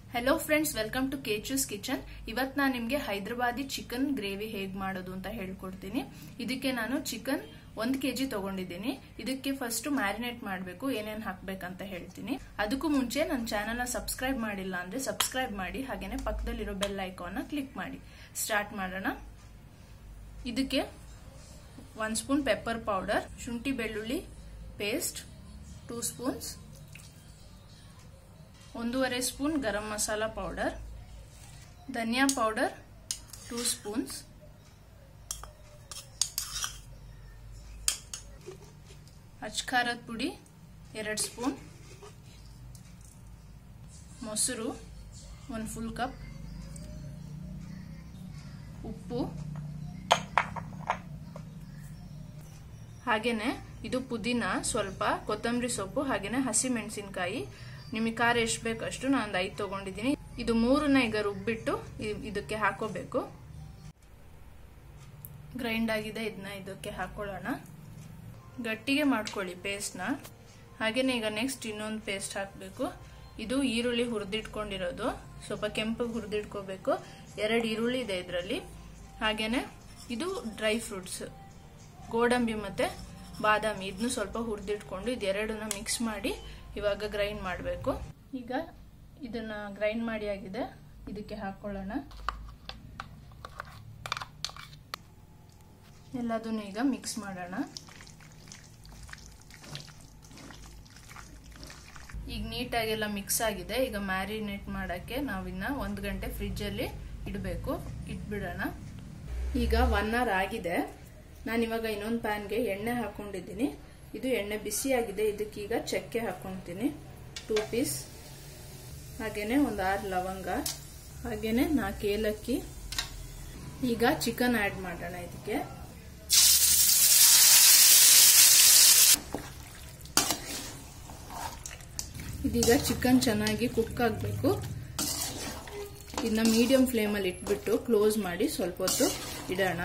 hello friends welcome to Kechu's kitchen ಇವತ್ತು ನಾನು ನಿಮಗೆ ಹೈದರಾಬಾದಿ ಚಿಕನ್ ಗ್ರೇವಿ ಹೇಗೆ ಮಾಡೋದು ಅಂತ ಹೇಳ್ಕೊಡ್ತೀನಿ ಇದಕ್ಕೆ ನಾನು ಚಿಕನ್ ಒಂದು ಕೆಜಿ ತಗೊಂಡಿದ್ದೀನಿ ಇದಕ್ಕೆ ಫಸ್ಟ್ ಮ್ಯಾರಿನೇಟ್ ಮಾಡಬೇಕು ಏನೇನು ಹಾಕ್ಬೇಕಂತ ಹೇಳ್ತೀನಿ ಅದಕ್ಕೂ ಮುಂಚೆ ನನ್ನ ಚಾನಲ್ನ ಸಬ್ಸ್ಕ್ರೈಬ್ ಮಾಡಿಲ್ಲ ಅಂದ್ರೆ ಸಬ್ಸ್ಕ್ರೈಬ್ ಮಾಡಿ ಹಾಗೇನೆ ಪಕ್ಕದಲ್ಲಿರೋ ಬೆಲ್ ಐಕಾನ್ನ ಕ್ಲಿಕ್ ಮಾಡಿ ಸ್ಟಾರ್ಟ್ ಮಾಡೋಣ ಇದಕ್ಕೆ ಒಂದು ಸ್ಪೂನ್ ಪೆಪ್ಪರ್ ಪೌಡರ್ ಶುಂಠಿ ಬೆಳ್ಳುಳ್ಳಿ ಪೇಸ್ಟ್ ಟೂ ಸ್ಪೂನ್ಸ್ ಒಂದೂವರೆ ಸ್ಪೂನ್ ಗರಂ ಮಸಾಲ ಪೌಡರ್ ಧನಿಯಾ ಪೌಡರ್ ಟೂ ಸ್ಪೂನ್ಸ್ ಅಚ್ಕಾರದ ಪುಡಿ ಎರಡು ಸ್ಪೂನ್ ಮೊಸರು ಒಂದು ಫುಲ್ ಕಪ್ ಉಪ್ಪು ಹಾಗೇನೆ ಇದು ಪುದೀನ ಸ್ವಲ್ಪ ಕೊತ್ತಂಬರಿ ಸೊಪ್ಪು ಹಾಗೇನೆ ಹಸಿ ಮೆಣಸಿನಕಾಯಿ ನಿಮಗೆ ಖಾರ ಎಷ್ಟು ಬೇಕಷ್ಟು ನಾನು ಒಂದು ಐದು ತಗೊಂಡಿದ್ದೀನಿ ಇದು ಮೂರನ್ನ ಈಗ ರುಬ್ಬಿಟ್ಟು ಇದಕ್ಕೆ ಹಾಕೋಬೇಕು ಗ್ರೈಂಡ್ ಆಗಿದೆ ಇದನ್ನ ಇದಕ್ಕೆ ಹಾಕೊಳ್ಳೋಣ ಗಟ್ಟಿಗೆ ಮಾಡ್ಕೊಳ್ಳಿ ಪೇಸ್ಟ್ನ ಹಾಗೇನೆ ಈಗ ನೆಕ್ಸ್ಟ್ ಇನ್ನೊಂದು ಪೇಸ್ಟ್ ಹಾಕಬೇಕು ಇದು ಈರುಳ್ಳಿ ಹುರಿದಿಟ್ಕೊಂಡಿರೋದು ಸ್ವಲ್ಪ ಕೆಂಪಗೆ ಹುರಿದಿಟ್ಕೋಬೇಕು ಎರಡು ಈರುಳ್ಳಿ ಇದೆ ಇದರಲ್ಲಿ ಹಾಗೇನೆ ಇದು ಡ್ರೈ ಫ್ರೂಟ್ಸ್ ಗೋಡಂಬಿ ಮತ್ತೆ ಬಾದಾಮಿ ಇದನ್ನು ಸ್ವಲ್ಪ ಹುರಿದಿಟ್ಕೊಂಡು ಇದೆರಡನ್ನ ಮಿಕ್ಸ್ ಮಾಡಿ ಇವಾಗ ಗ್ರೈಂಡ್ ಮಾಡಬೇಕು ಈಗ ಇದನ್ನ ಗ್ರೈಂಡ್ ಮಾಡಿ ಆಗಿದೆ ಇದಕ್ಕೆ ಹಾಕೊಳ್ಳೋಣ ಎಲ್ಲದನ್ನು ಈಗ ಮಿಕ್ಸ್ ಮಾಡೋಣ ಈಗ ನೀಟಾಗೆಲ್ಲ ಮಿಕ್ಸ್ ಆಗಿದೆ ಈಗ ಮ್ಯಾರಿನೇಟ್ ಮಾಡೋಕ್ಕೆ ನಾವಿನ್ನ ಒಂದು ಗಂಟೆ ಫ್ರಿಜ್ಜಲ್ಲಿ ಇಡಬೇಕು ಇಟ್ಬಿಡೋಣ ಈಗ ಒನ್ ಅವರ್ ಆಗಿದೆ ನಾನಿವಾಗ ಇನ್ನೊಂದು ಪ್ಯಾನ್ಗೆ ಎಣ್ಣೆ ಹಾಕೊಂಡಿದ್ದೀನಿ ಇದು ಎಣ್ಣೆ ಬಿಸಿಯಾಗಿದೆ ಇದಕ್ಕೀಗ ಚಕ್ಕೆ ಹಾಕೊತೀನಿ ಟೂ ಪೀಸ್ ಹಾಗೇನೆ ಒಂದು ಆರು ಲವಂಗ ಹಾಗೇನೆ ನಾಲ್ಕು ಏಲಕ್ಕಿ ಈಗ ಚಿಕನ್ ಆ್ಯಡ್ ಮಾಡೋಣ ಇದಕ್ಕೆ ಇದೀಗ ಚಿಕನ್ ಚೆನ್ನಾಗಿ ಕುಕ್ ಆಗಬೇಕು ಇದನ್ನ ಮೀಡಿಯಂ ಫ್ಲೇಮಲ್ಲಿ ಇಟ್ಬಿಟ್ಟು ಕ್ಲೋಸ್ ಮಾಡಿ ಸ್ವಲ್ಪ ಹೊತ್ತು ಇಡೋಣ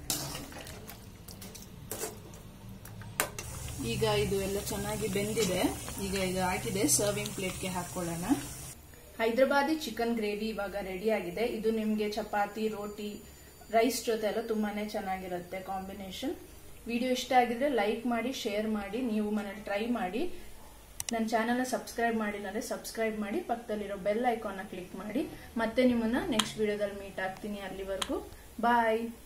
ಈಗ ಇದು ಎಲ್ಲ ಚೆನ್ನಾಗಿ ಬೆಂದಿದೆ ಈಗ ಇದು ಆಗಿದೆ ಸರ್ವಿಂಗ್ ಪ್ಲೇಟ್ಗೆ ಹಾಕೊಳ್ಳೋಣ ಹೈದರಾಬಾದಿ ಚಿಕನ್ ಗ್ರೇವಿ ಇವಾಗ ರೆಡಿ ಆಗಿದೆ ಇದು ನಿಮಗೆ ಚಪಾತಿ ರೋಟಿ ರೈಸ್ ಜೊತೆ ಎಲ್ಲ ತುಂಬಾನೇ ಚೆನ್ನಾಗಿರುತ್ತೆ ಕಾಂಬಿನೇಷನ್ ವಿಡಿಯೋ ಇಷ್ಟ ಆಗಿದ್ರೆ ಲೈಕ್ ಮಾಡಿ ಶೇರ್ ಮಾಡಿ ನೀವು ಮನೇಲಿ ಟ್ರೈ ಮಾಡಿ ನನ್ನ ಚಾನಲ್ನ ಸಬ್ಸ್ಕ್ರೈಬ್ ಮಾಡಿಲ್ಲ ಅಂದರೆ ಸಬ್ಸ್ಕ್ರೈಬ್ ಮಾಡಿ ಪಕ್ಕದಲ್ಲಿರೋ ಬೆಲ್ ಐಕಾನ್ನ ಕ್ಲಿಕ್ ಮಾಡಿ ಮತ್ತೆ ನಿಮ್ಮನ್ನ ನೆಕ್ಸ್ಟ್ ವಿಡಿಯೋದಲ್ಲಿ ಮೀಟ್ ಆಗ್ತೀನಿ ಅಲ್ಲಿವರೆಗೂ ಬಾಯ್